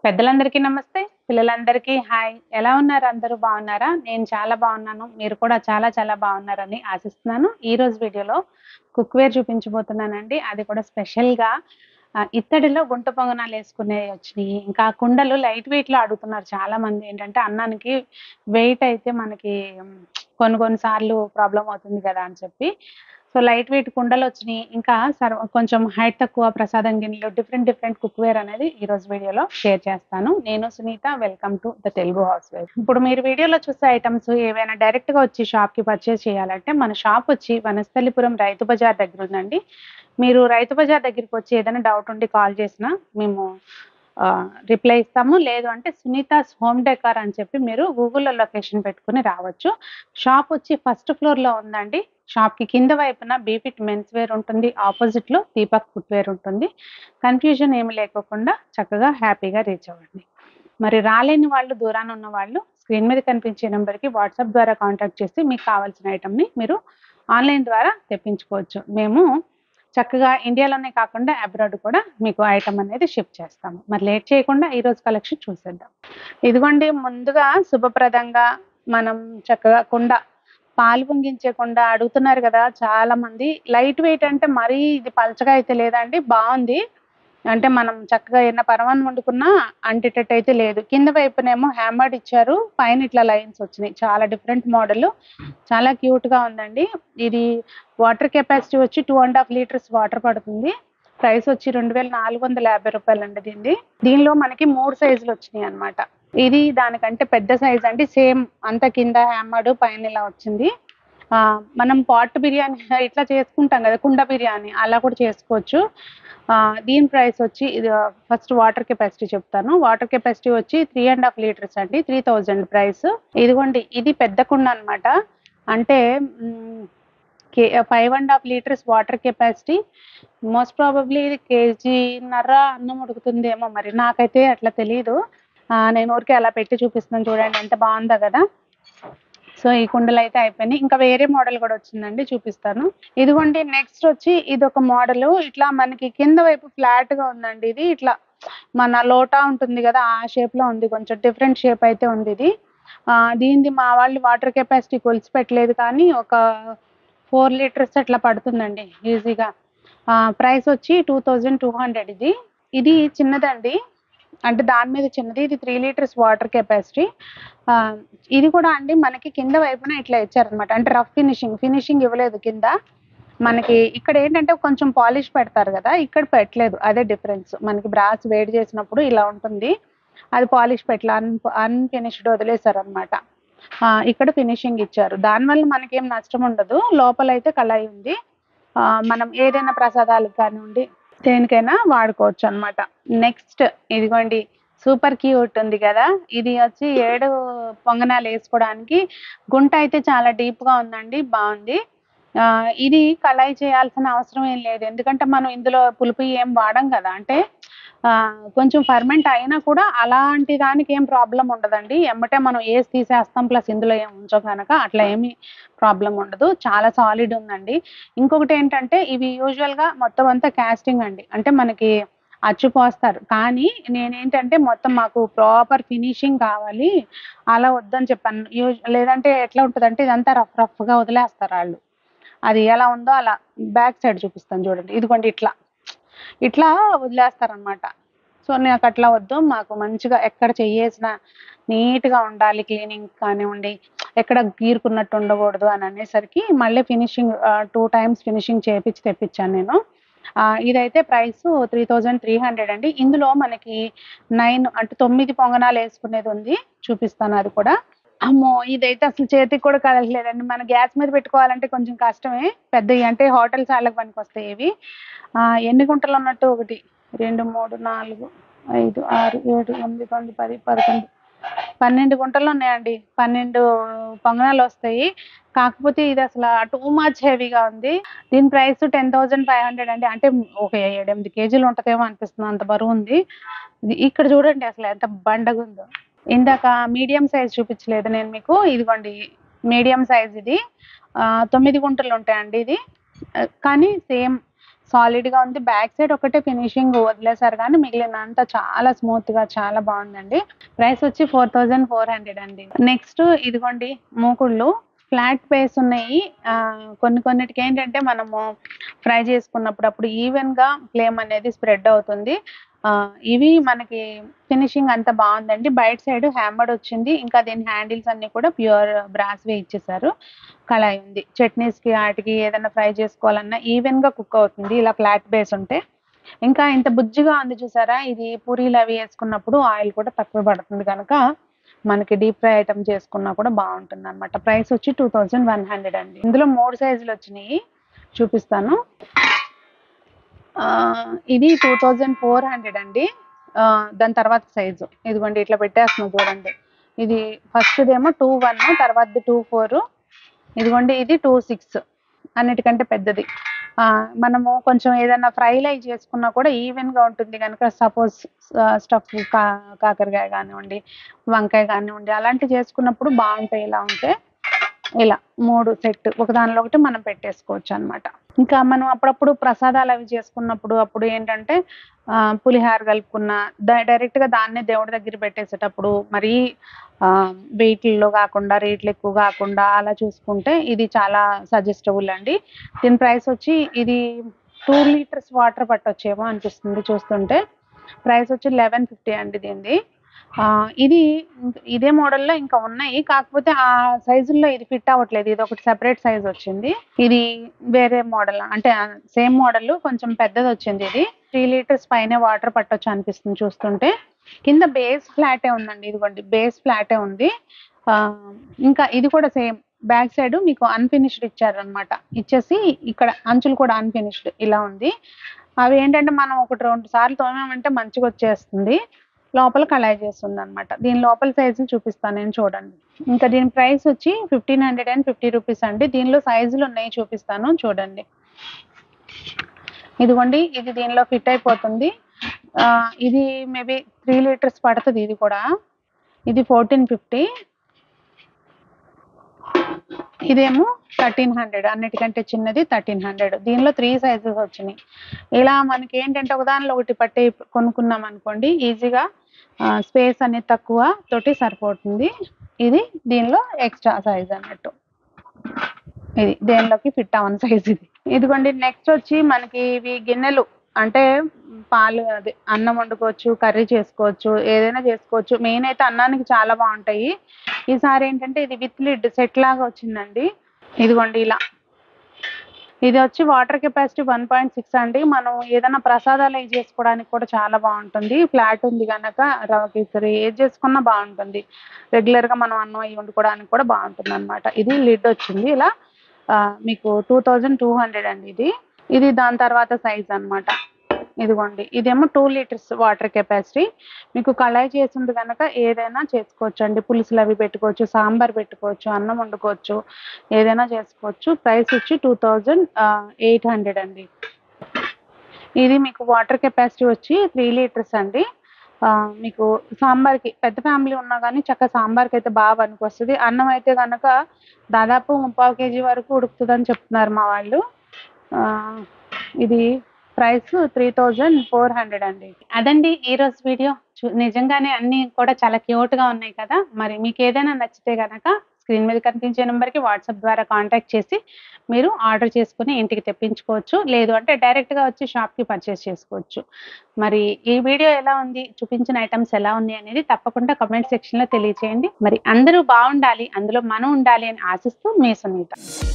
పెద్దలందరికీ నమస్తే పిల్లలందరికీ హాయ్ ఎలా ఉన్నారు అందరూ బాగున్నారా నేను చాలా బాగున్నాను మీరు కూడా చాలా చాలా బాగున్నారని ఆశిస్తున్నాను ఈ రోజు వీడియోలో కుక్వేర్ చూపించబోతున్నానండి అది కూడా స్పెషల్గా ఇత్తడిలో గుంట పొంగనాలు వేసుకునే వచ్చినాయి ఇంకా కుండలు లైట్ వెయిట్లో అడుగుతున్నారు చాలా మంది ఏంటంటే అన్నానికి వెయిట్ అయితే మనకి ఉమ్, కొన్ని కొన్నిసార్లు ప్రాబ్లం అవుతుంది కదా అని చెప్పి సో లైట్ వెయిట్ కుండలు వచ్చినాయి ఇంకా సర్వ కొంచెం హైట్ తక్కువ ప్రసాదం గిన్నెలు డిఫరెంట్ డిఫరెంట్ కుక్వేర్ అనేది ఈ రోజు వీడియోలో షేర్ చేస్తాను నేను Sunitha welcome to the Telugu housewife ఇప్పుడు మీరు వీడియోలో చూసే ఐటమ్స్ ఏవైనా డైరెక్ట్ గా వచ్చి షాప్ కి పర్చేస్ చేయాలంటే మన షాప్ వచ్చి వనస్థలిపురం రైతు బజార్ దగ్గర ఉందండి మీరు రైతు బజార్ దగ్గరికి వచ్చి ఏదైనా డౌట్ ఉండి కాల్ చేసినా మేము రిప్లై ఇస్తాము లేదు అంటే సునీతాస్ హోమ్ డెకార్ అని చెప్పి మీరు గూగుల్లో లొకేషన్ పెట్టుకుని రావచ్చు షాప్ వచ్చి ఫస్ట్ ఫ్లోర్ లో ఉందండి షాప్ కి కింద వైపున బీఫిట్ మెన్స్ వేర్ ఉంటుంది ఆపోజిట్ లో దీపక్ ఫుట్ వేర్ ఉంటుంది కన్ఫ్యూజన్ ఏమి లేకోకుండా చక్కగా హ్యాపీగా రీచ్ అవ్వండి మరి రాలేని వాళ్ళు దూరాన ఉన్న వాళ్ళు స్క్రీన్ మీద కనిపించే నెంబర్కి వాట్సాప్ ద్వారా కాంటాక్ట్ చేసి మీకు కావాల్సిన ఐటమ్ని మీరు ఆన్లైన్ ద్వారా తెప్పించుకోవచ్చు మేము చక్కగా ఇండియాలోనే కాకుండా అబ్రాడ్ కూడా మీకు ఐటమ్ అనేది షిప్ చేస్తాము మరి లేట్ చేయకుండా ఈ రోజు కలెక్షన్ చూసేద్దాం ఇదిగోండి ముందుగా శుభప్రదంగా మనం చక్కగా కుండ పాలు పొంగించే కుండ అడుగుతున్నారు కదా చాలా మంది లైట్ వెయిట్ అంటే మరీ ఇది పలచగా అయితే లేదండి బాగుంది అంటే మనం చక్కగా ఏదైనా పరమాన్నం వండుకున్నా అంటేటట్టు అయితే లేదు కింద వైపునేమో హ్యామర్డ్ ఇచ్చారు పైన ఇట్లా లైన్స్ వచ్చినాయి చాలా డిఫరెంట్ మోడల్ చాలా క్యూట్ గా ఉందండి ఇది వాటర్ కెపాసిటీ వచ్చి two and half litres water పడుతుంది ప్రైస్ వచ్చి రెండు వేల నాలుగు వందల యాభై రూపాయలు అండి దీనిది దీనిలో మనకి మూడు సైజులు వచ్చినాయి అన్నమాట ఇది దానికంటే పెద్ద సైజ్ అండి సేమ్ అంత కింద హ్యామర్డ్ పైన ఇలా వచ్చింది ఆ, మనం పాట్ బిర్యానీ ఇట్లా చేసుకుంటాం కదా కుండ బిర్యానీ అలా కూడా చేసుకోవచ్చు ఆ, దీని ప్రైస్ వచ్చి ఇది ఫస్ట్ వాటర్ కెపాసిటీ చెప్తాను వాటర్ కెపాసిటీ వచ్చి త్రీ అండ్ హాఫ్ లీటర్స్ అండి త్రీ థౌజండ్ ప్రైస్ ఇదిగోండి ఇది పెద్ద కుండ అన్నమాట అంటే five and half litres water capacity most probably ఇది కేజీన్నర అన్నం ఉడుకుతుందేమో మరి నాకైతే అట్లా తెలియదు ఆ, నేను ఊరికే అలా పెట్టి చూపిస్తున్నాను చూడండి ఎంత బాగుందో కదా సో ఈ కుండలు అయితే అయిపోయినాయి ఇంకా వేరే మోడల్ కూడా వచ్చిందండి చూపిస్తాను ఇదిగోండి నెక్స్ట్ వచ్చి ఇది ఒక మోడల్ ఇట్లా మనకి కింద వైపు ఫ్లాట్ గా ఉందండి ఇది ఇట్లా మన లోటా ఉంటుంది కదా ఆ షేప్ లో ఉంది కొంచెం డిఫరెంట్ షేప్ అయితే ఉంది ఇది ఆ, దీనిది మా వాళ్ళు వాటర్ కెపాసిటీ కొలిసి పెట్టలేదు కానీ ఒక ఫోర్ లీటర్స్ అట్లా పడుతుందండి ఈజీగా ప్రైస్ వచ్చి టూ థౌజండ్ టూ హండ్రెడ్ ఇది ఇది చిన్నదండి అంటే దాని మీద చిన్నది ఇది త్రీ లీటర్స్ వాటర్ కెపాసిటీ ఇది కూడా అండి మనకి కింద వైపున ఇట్లా ఇచ్చారనమాట అంటే రఫ్ ఫినిషింగ్ ఫినిషింగ్ ఇవ్వలేదు కింద మనకి ఇక్కడ ఏంటంటే కొంచెం పాలిష్ పెడతారు కదా ఇక్కడ పెట్టలేదు అదే డిఫరెన్స్ మనకి బ్రాస్ వేడి చేసినప్పుడు ఇలా ఉంటుంది అది పాలిష్ పెట్టలే అన్ అన్ఫినిష్డ్ వదిలేశారు అనమాట ఇక్కడ ఫినిషింగ్ ఇచ్చారు దానివల్ల మనకేం నష్టం ఉండదు లోపల అయితే కళాయి ఉంది ఆ, మనం ఏదైనా ప్రసాదాలకు కానివ్వండి దేనికైనా వాడుకోవచ్చు అన్నమాట నెక్స్ట్ ఇదిగోండి సూపర్ క్యూట్ ఉంది కదా ఇది వచ్చి ఏడు పొంగనాలు వేసుకోవడానికి గుంట అయితే చాలా డీప్ గా ఉందండి బాగుంది ఆ, ఇది కళాయి చేయాల్సిన అవసరం ఏం లేదు ఎందుకంటే మనం ఇందులో పులుపు ఏం వాడం కదా అంటే ఆ, కొంచెం ఫర్మెంట్ అయినా కూడా అలాంటి దానికి ఏం ప్రాబ్లం ఉండదండి ఎమ్మటే మనం వేసి తీసేస్తాం ప్లస్ ఇందులో ఏం ఉంచం కనుక అట్లా ఏమీ ప్రాబ్లం ఉండదు చాలా సాలిడ్ ఉందండి ఇంకొకటి ఏంటంటే ఇవి యూజువల్ గా మొత్తం అంతా కాస్టింగ్ అండి అంటే మనకి అచ్చు పోస్తారు కానీ నేనేంటంటే మొత్తం మాకు ప్రాపర్ ఫినిషింగ్ కావాలి అలా వద్దని చెప్పాను యూజ్ లేదంటే ఎట్లా ఉంటుందంటే ఇదంతా రఫ్ రఫ్ గా వదిలేస్తారు వాళ్ళు అది ఎలా ఉందో అలా బ్యాక్ సైడ్ చూపిస్తాను చూడండి ఇదిగోండి ఇట్లా ఇట్లా వదిలేస్తారనమాట సో నాకు అట్లా వద్దు మాకు మంచిగా ఎక్కడ చెయ్యేసిన నీట్గా ఉండాలి క్లీనింగ్ కానివ్వండి ఎక్కడ గీరుకున్నట్టు ఉండకూడదు అని అనేసరికి మళ్ళీ ఫినిషింగ్ టూ టైమ్స్ ఫినిషింగ్ చేపించి తెప్పించాను నేను ఆ, ఇదైతే price three thousand three hundred అండి ఇందులో మనకి నైన్ అంటే తొమ్మిది పొంగనాలు వేసుకునేది ఉంది చూపిస్తాను అది కూడా అమ్మో ఇదైతే అసలు చేతికి కూడా కదలట్లేదండి మన గ్యాస్ మీద పెట్టుకోవాలంటే కొంచెం కష్టమే పెద్దవి అంటే హోటల్స్ వాళ్ళకి పనికి వస్తాయి ఇవి ఆ, ఎన్ని గుంటలు ఉన్నట్టు ఒకటి రెండు మూడు నాలుగు ఐదు ఆరు ఏడు ఎనిమిది తొమ్మిది పది పదకొండు పన్నెండు గుంటలు ఉన్నాయండి పన్నెండు పొంగనాలు వస్తాయి కాకపోతే ఇది అసలు టూ మచ్ హెవీగా ఉంది దీని price ten thousand five hundred అండి అంటే ఒక ఏడెనిమిది కేజీలు ఉంటుందేమో అనిపిస్తుంది అంత బరువు ఉంది ఇది ఇక్కడ చూడండి అసలు ఎంత బండగా ఉందో ఇందాక మీడియం సైజ్ చూపించలేదు నేను మీకు ఇదిగోండి మీడియం సైజ్ ఇది ఆ, తొమ్మిది గుంటలు ఉంటాయండి ఇది ఆ, కానీ సేమ్ సాలిడ్ గా ఉంది బ్యాక్ సైడ్ ఒకటే ఫినిషింగ్ వదిలేసారు కానీ మిగిలినంతా చాలా స్మూత్ గా చాలా బాగుందండి ప్రైస్ వచ్చి ఫోర్ థౌజండ్ ఫోర్ హండ్రెడ్ అండి నెక్స్ట్ ఇదిగోండి మూకుళ్ళు ఫ్లాట్ బేస్ ఉన్నాయి ఆ, కొన్ని కొన్నిటికి ఏంటంటే మనము ఫ్రై చేసుకున్నప్పుడు అప్పుడు ఈవెన్ గా ఫ్లేమ్ అనేది స్ప్రెడ్ అవుతుంది ఆ, ఇవి మనకి ఫినిషింగ్ అంతా బాగుందండి బయట సైడ్ హ్యామర్డ్ వచ్చింది ఇంకా దీని హ్యాండిల్స్ అన్ని కూడా ప్యూర్ బ్రాస్ వే ఇచ్చేసారు కళాయి ఉంది చట్నీస్ కి వాటికి ఏదైనా ఫ్రై చేసుకోవాలన్నా ఈవెన్ గా కుక్ అవుతుంది ఇలా ఫ్లాట్ బేస్ ఉంటే ఇంకా ఇంత బుజ్జిగా ఉంది చూసారా ఇది పూరీలు అవి వేసుకున్నప్పుడు ఆయిల్ కూడా తక్కువ పడుతుంది కనుక మనకి డీప్ ఫ్రై ఐటమ్ చేసుకున్నా కూడా బాగుంటుంది అనమాట ప్రైస్ వచ్చి టూ థౌజండ్ వన్ హండ్రెడ్ అండి ఇందులో మూడు సైజులు వచ్చినాయి చూపిస్తాను ఆ, ఇది టూ థౌజండ్ ఫోర్ హండ్రెడ్ అండి ఆ, దాని తర్వాత సైజు ఇదిగోండి ఇట్లా పెట్టేస్తున్నాం చూడండి ఇది ఫస్ట్ ఏమో టూ వన్ తర్వాతది టూ ఫోర్ ఇదిగోండి ఇది టూ సిక్స్ అన్నిటికంటే పెద్దది ఆ, మనము కొంచెం ఏదైనా ఫ్రైలు అవి చేసుకున్నా కూడా ఈవెన్ గా ఉంటుంది కనుక సపోజ్ స్టఫ్ కా కాకరకాయ కానివ్వండి వంకాయ కానివ్వండి అలాంటివి చేసుకున్నప్పుడు బాగుంటాయి ఇలా ఉంటే ఇలా మూడు సెట్ ఒక దానిలో ఒకటి మనం పెట్టేసుకోవచ్చు అన్నమాట ఇంకా మనం అప్పుడప్పుడు ప్రసాదాలు అవి చేసుకున్నప్పుడు అప్పుడు ఏంటంటే ఆ, పులిహార కలుపుకున్న ద- డైరెక్ట్ గా దాన్నే దేవుడి దగ్గర పెట్టేసేటప్పుడు మరీ వెయిట్లో కాకుండా రేట్లు ఎక్కువ కాకుండా అలా చూసుకుంటే ఇది చాలా సజెస్టబుల్ అండి దీని ప్రైస్ వచ్చి ఇది టూ లీటర్స్ వాటర్ పట్టొచ్చేమో అనిపిస్తుంది చూస్తుంటే ప్రైస్ వచ్చి లెవెన్ ఫిఫ్టీ అండి దీనిది ఆ, ఇది ఇంక- ఇదే మోడల్లో ఇంకా ఉన్నాయి కాకపోతే ఆ సైజుల్లో ఇది ఫిట్ అవ్వట్లేదు ఇది ఒకటి సెపరేట్ సైజ్ వచ్చింది ఇది వేరే మోడల్ అంటే సేమ్ మోడల్ కొంచెం పెద్దది వచ్చింది ఇది త్రీ లీటర్స్ పైన వాటర్ పట్టొచ్చు అనిపిస్తుంది చూస్తుంటే కింద బేస్ ఫ్లాటే ఉందండి ఇదిగోండి బేస్ ఫ్లాటే ఉంది ఆ, ఇంకా ఇది కూడా సేమ్ బ్యాక్ సైడ్ మీకు అన్ఫినిష్డ్ ఇచ్చారనమాట ఇచ్చేసి ఇక్కడ అంచులు కూడా అన్ఫినిష్డ్ ఇలా ఉంది అవి ఏంటంటే మనం ఒకటి రెండు సార్లు తోమామంటే మంచిగా వచ్చేస్తుంది లోపల కళాయి చేస్తుంది అనమాట దీని లోపల సైజులు చూపిస్తాను నేను చూడండి ఇంకా దీని ప్రైస్ వచ్చి fifteen hundred and fifty rupees అండి దీనిలో సైజులు ఉన్నాయి చూపిస్తాను చూడండి ఇదిగోండి ఇది దీనిలో ఫిట్ అయిపోతుంది ఆ, ఇది మేబీ త్రీ లీటర్స్ పడుతుంది ఇది కూడా ఇది ఫోర్టీన్ ఫిఫ్టీ ఇదేమో థర్టీన్ హండ్రెడ్ అన్నిటికంటే చిన్నది థర్టీన్ హండ్రెడ్ దీనిలో త్రీ సైజెస్ వచ్చినాయి ఇలా మనకి ఏంటంటే ఒకదానిలో ఒకటి పట్టి కొనుక్కున్నాం అనుకోండి ఈజీగా స్పేస్ అనేది తక్కువ తోటి సరిపోతుంది ఇది దీనిలో ఎక్స్ట్రా సైజ్ అన్నట్టు ఇది దేనిలోకి ఫిట్ అవ్వని సైజ్ ఇది ఇదిగోండి నెక్స్ట్ వచ్చి మనకి ఇవి గిన్నెలు అంటే పాలు అదే అన్నం వండుకోవచ్చు కర్రీ చేసుకోవచ్చు ఏదైనా చేసుకోవచ్చు మెయిన్ అయితే అన్నానికి చాలా బాగుంటాయి ఈసారి ఏంటంటే ఇది విత్ లిడ్ సెట్ లాగా వచ్చిందండి ఇదిగోండి ఇలా ఇది వచ్చి water capacity one point six అండి మనం ఏదైనా ప్రసాదాలు అవి చేసుకోవడానికి కూడా చాలా బాగుంటుంది ఫ్లాట్ ఉంది కనుక రవ కేసరి ఏది చేసుకున్నా బాగుంటుంది రెగ్యులర్ గా మనం అన్నం అవి వండుకోవడానికి కూడా బాగుంటుంది అనమాట ఇది లిడ్ వచ్చింది ఇలా ఆ, మీకు టూ థౌజండ్ టూ హండ్రెడ్ అండి ఇది ఇది దాని తర్వాత సైజ్ అన్నమాట ఇదిగోండి ఇదేమో టూ లీటర్స్ వాటర్ కెపాసిటీ మీకు కళాయి చేసింది కనుక ఏదైనా చేసుకోవచ్చు అండి పులుసులు అవి పెట్టుకోవచ్చు సాంబార్ పెట్టుకోవచ్చు అన్నం వండుకోవచ్చు ఏదైనా చేసుకోవచ్చు ప్రైస్ వచ్చి టూ థౌజండ్ ఎయిట్ హండ్రెడ్ అండి ఇది మీకు వాటర్ కెపాసిటీ వచ్చి త్రీ లీటర్స్ అండి ఆ, మీకు సాంబార్కి పెద్ద ఫ్యామిలీ ఉన్నా కానీ చక్క సాంబార్కి అయితే బాగా పనికొస్తుంది అన్నం అయితే కనుక దాదాపు ముప్పావు కేజీ వరకు ఉడుకుతుందని చెప్తున్నారు మా వాళ్ళు ఆ, ఇది price three thousand four hundred అండి అదండి ఈ రోజు వీడియో చూ- నిజంగానే అన్ని కూడా చాలా క్యూట్ గా ఉన్నాయి కదా మరి మీకు ఏదైనా నచ్చితే గనక స్క్రీన్ మీద కనిపించే నెంబర్కి వాట్సాప్ ద్వారా కాంటాక్ట్ చేసి మీరు ఆర్డర్ చేసుకుని ఇంటికి తెప్పించుకోవచ్చు లేదు అంటే డైరెక్ట్ గా వచ్చి షాప్ కి పర్చేస్ చేసుకోవచ్చు మరి ఈ వీడియో ఎలా ఉంది చూపించిన ఐటమ్స్ ఎలా ఉన్నాయి అనేది తప్పకుండా కమెంట్ సెక్షన్ లో తెలియచేయండి మరి అందరూ బాగుండాలి అందులో మనం ఉండాలి అని ఆశిస్తూ మీ సునీత